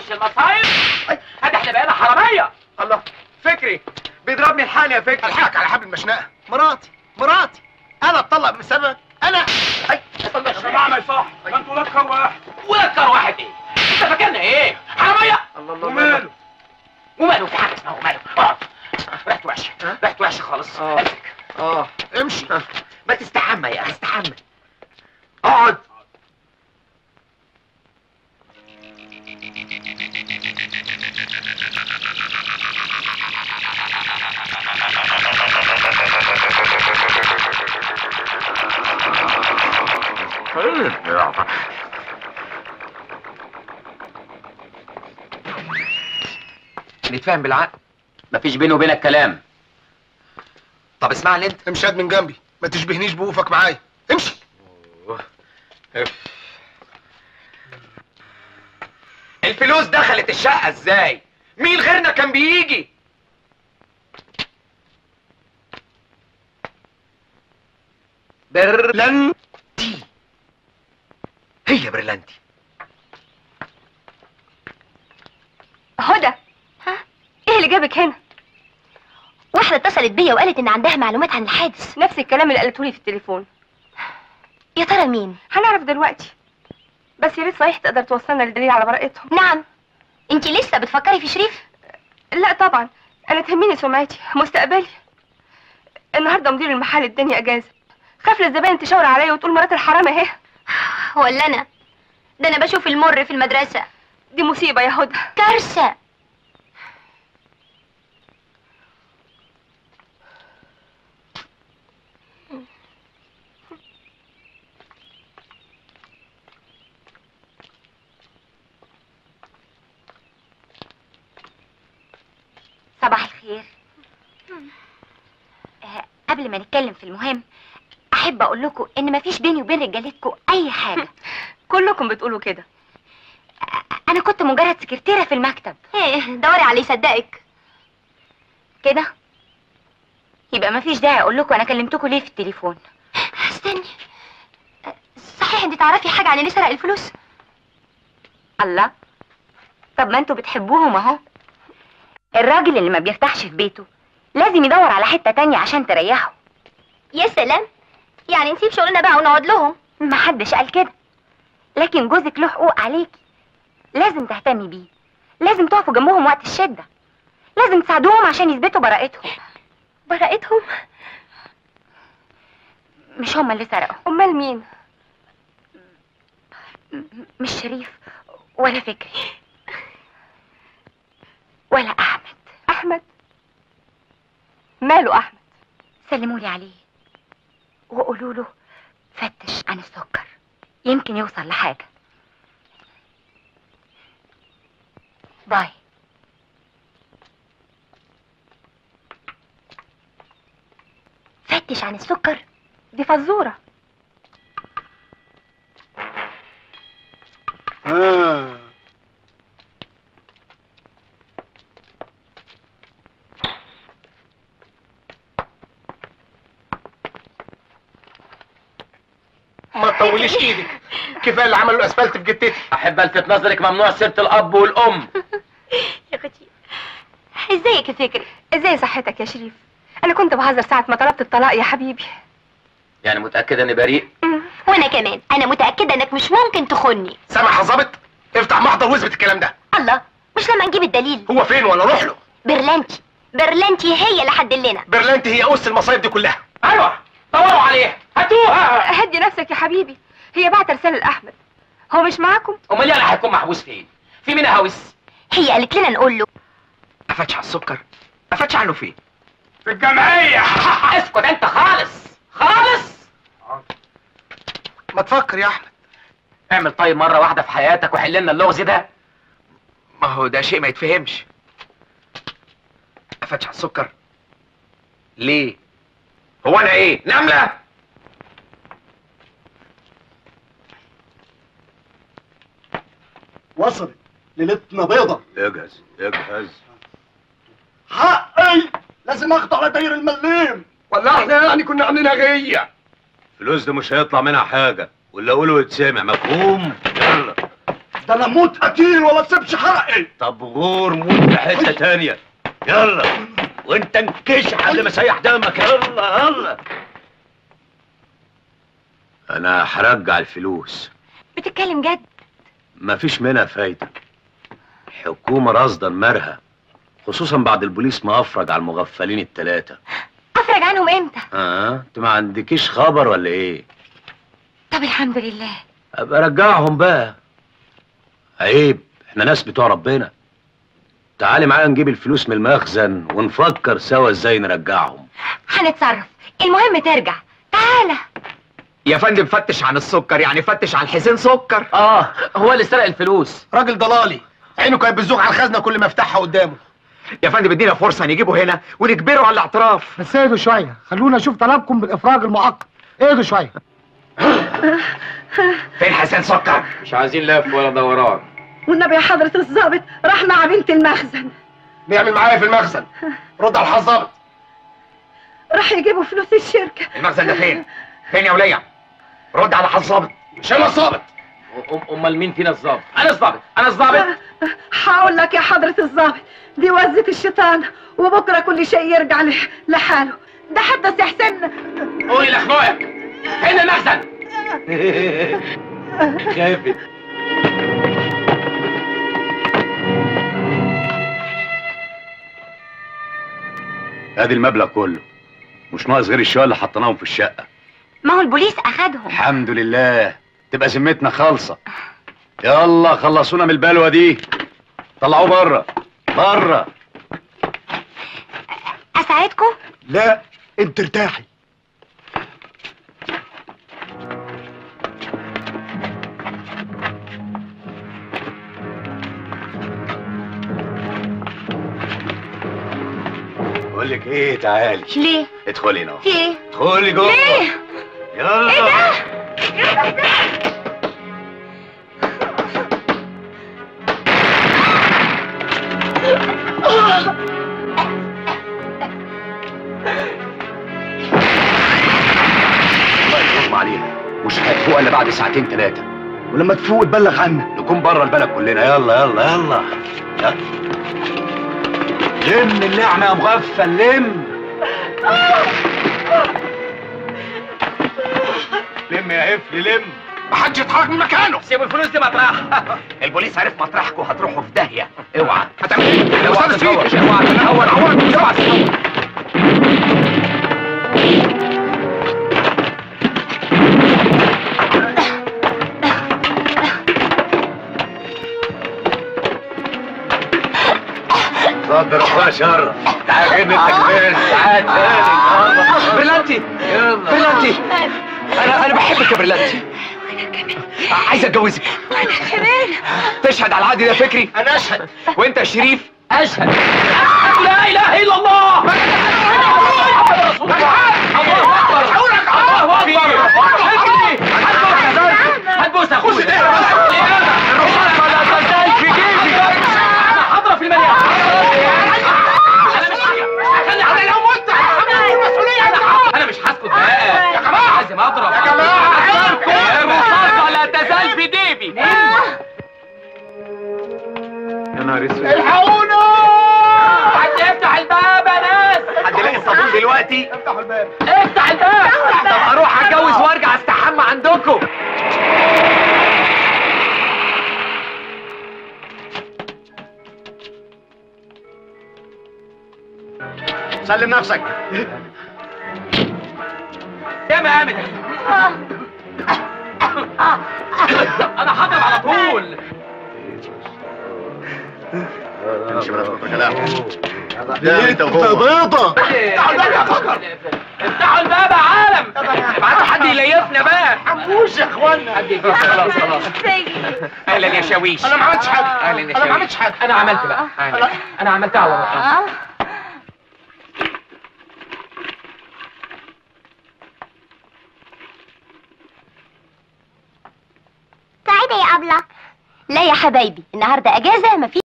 وش المصايب هات احنا بقينا حراميه الله فكري بيضربني الحال يا فكري الحقك على حبل المشنقه مراتي مراتي انا اتطلق بسببك انا اي يا جماعه ما يصح ده انتوا لكر واحد وذكر واحد ايه انت فاكرنا ايه حراميه الله الله وماله وماله في حاجه اسمها وماله اقعد ريحته وحشه ريحته وحشه خالص آه. امسك اه امشي ما تستحمى يا اخي استحمى اقعد نتفاهم بالعقل مفيش بيني وبينك كلام طب اسمعني انت امشي هات من جنبي ما تشبهنيش بوقوفك معايا امشي الفلوس دخلت الشقة ازاي؟ مين غيرنا كان بيجي؟ برلنتي هي برلنتي هدى ها ايه اللي جابك هنا واحدة اتصلت بيا وقالت ان عندها معلومات عن الحادث نفس الكلام اللي قالته لي في التليفون يا ترى مين هنعرف دلوقتي بس يا ريت صحيح تقدر توصلنا للدليل على براءتهم نعم انتي لسه بتفكري في شريف لا طبعا انا تهمني سمعتي مستقبلي النهارده مدير المحل اداني اجازه خاف الزباين تشاور عليا وتقول مرات الحرام اهي ولا انا ده انا بشوف المر في المدرسة دي مصيبه يا هدى كارثة صباح الخير آه، قبل ما نتكلم في المهم احب اقول لكم ان مفيش بيني وبين رجالتكم اي حاجه كلكم بتقولوا كده انا كنت مجرد سكرتيره في المكتب ايه دوري على يصدقك كده يبقى مفيش داعي اقول لكم انا كلمتكم ليه في التليفون استني صحيح انت تعرفي حاجه عن اللي سرق الفلوس الله طب ما انتوا بتحبوهم اهو الراجل اللي ما بيرتاحش في بيته لازم يدور على حته تانية عشان تريحه يا سلام يعني نسيب شغلنا بقى ونقعد لهم محدش قال كده لكن جوزك له حقوق عليكي لازم تهتمي بيه لازم تقفوا جنبهم وقت الشدة لازم تساعدوهم عشان يثبتوا براءتهم براءتهم؟ مش هما اللي سرقوا امال مين م- مش شريف ولا فكري ولا أحمد احمد ماله احمد سلموا لي عليه وقولوا له فتش عن السكر يمكن يوصل لحاجة باي فتش عن السكر دي فزوره آه. ما تطوليش ايدك كفايه اللي عملوا الاسفلت في جتتي احب الفت نظرك ممنوع سيره الاب والام يا اختي ازيك يا فكري ازاي صحتك يا شريف انا كنت بهزر ساعه ما طلبت الطلاق يا حبيبي يعني متاكده اني بريء وانا كمان انا متاكده انك مش ممكن تخني سامع يا ظابط افتح محضر واثبت الكلام ده الله مش لما نجيب الدليل هو فين ولا روح له برلانتي برلانتي هي اللي حدلنا برلانتي هي اس المصايب دي كلها ايوه دوروا عليها هاتوها هدي نفسك يا حبيبي هي بعت رساله لاحمد هو مش معاكم امال يعني هيكون محبوس فين في مين هاوس هي قالت لنا نقول له افتش على السكر افتش عنه فين في الجمعيه اسكت انت خالص خالص ما تفكر يا احمد اعمل طيب مره واحده في حياتك وحل لنا اللغز ده ما هو ده شيء ما يتفهمش افتش على السكر ليه هو انا ايه نمله وصلت ليلتنا بيضة اجهز اجهز حقي لازم اخضع على داير المليم ولا احنا يعني كنا عاملينها غيه الفلوس دي مش هيطلع منها حاجه واللي اقوله يتسمع مفهوم يلا ده انا موت قتيل ولا تسيبش حقي طب غور موت في حته تانية يلا وانت انكش قبل ما اسيح دمك يلا يلا انا هرجع الفلوس بتتكلم جد مفيش منها فايدة الحكومة راصدة مرها خصوصا بعد البوليس ما افرج على المغفلين التلاتة افرج عنهم امتى اه انت ما عندكيش خبر ولا ايه طب الحمد لله ابقى رجعهم بقى عيب احنا ناس بتوع ربنا تعالي معايا نجيب الفلوس من المخزن ونفكر سوا ازاي نرجعهم هنتصرف المهم ترجع تعالى يا فندم فتش عن السكر يعني فتش عن حسين سكر اه هو اللي سرق الفلوس راجل ضلالي عينه كانت بتزوغ على الخزنه كل ما افتحها قدامه يا فندم ادينا فرصه نجيبه هنا ونجبره على الاعتراف بس اهدوا شويه خلونا نشوف طلبكم بالافراج المؤقت اهدوا شويه فين حسين سكر مش عايزين لف ولا دوران والنبي يا حضرة الضابط راح مع بنت المخزن بيعمل معايا في المخزن رد على الحظابط راح يجيبوا فلوس الشركة المخزن ده فين فين يا ولية رد على حظابط مش انا الظابط أم- امال مين فينا الظابط انا الظابط انا الظابط هقول لك يا حضرة الضابط دي وزة الشيطان وبكرة كل شيء يرجع ل- لحاله ده حتى سي حسين قولي لاخوياك فين المخزن خافت ادي المبلغ كله مش ناقص غير الشوية اللي حطيناهم في الشقة ما هو البوليس اخدهم الحمد لله تبقى ذمتنا خالصة يلا خلصونا من البلوة دي طلعوه بره بره اساعدكم لا انت ارتاحي بقول لك ايه تعالي ليه ادخلي هنا في ايه ادخلي جوه ليه يلا ايه ده الله يغم عليها مش هتفوق الا بعد ساعتين ثلاثة ولما تفوق تبلغ عنك نكون بره البلد كلنا يلا يلا يلا يلا. لم النعمة يا مغفل لم لم يا قفل لم محدش يتحرك من مكانه سيبوا الفلوس دي مطرح البوليس عرف مطرحكم هتروحوا في داهيه اوعى هتعمل ايه اوعى تتهور اوعى تتهور اوعى اوعى تتهور صدر الله شر تعال فين انت كمان تعال تاني برلانتي يلا برلانتي انا انا بحبك يا برلانتي عايز اتجوزك تشهد على العقد ده فكري انا اشهد وانت يا شريف اشهد اشهد لا اله الا الله هتبوس اخويا حضرة في المليان انا مش خلي علي لو مت هتحمل المسؤوليه انا مش هسكت بقى يا جماعه لازم اضرب يا جماعه الرصاصه لا تزال في جيبي يا نهار اسود الحقونا حد يفتح الباب يا ناس حد يلاقي الصابون دلوقتي افتحوا الباب افتح الباب طب اروح اتجوز وارجع استحمى عندكم سلم نفسك يا مامد انا هضرب على طول امشي بلا تقطع كلام انت بيضة افتحوا الباب يا عالم ابعتوا حد يليفنا بقى حبوش يا اخوانا حد يجي خلاص خلاص اهلا يا شاويش انا ما عملتش حاجة اهلا يا انا ما شاويش عملتش حاجة انا عملت بقى أهلا. انا عملتها على روحي اه سعيدة يا أبلة لا يا حبايبي النهاردة أجازة مفيش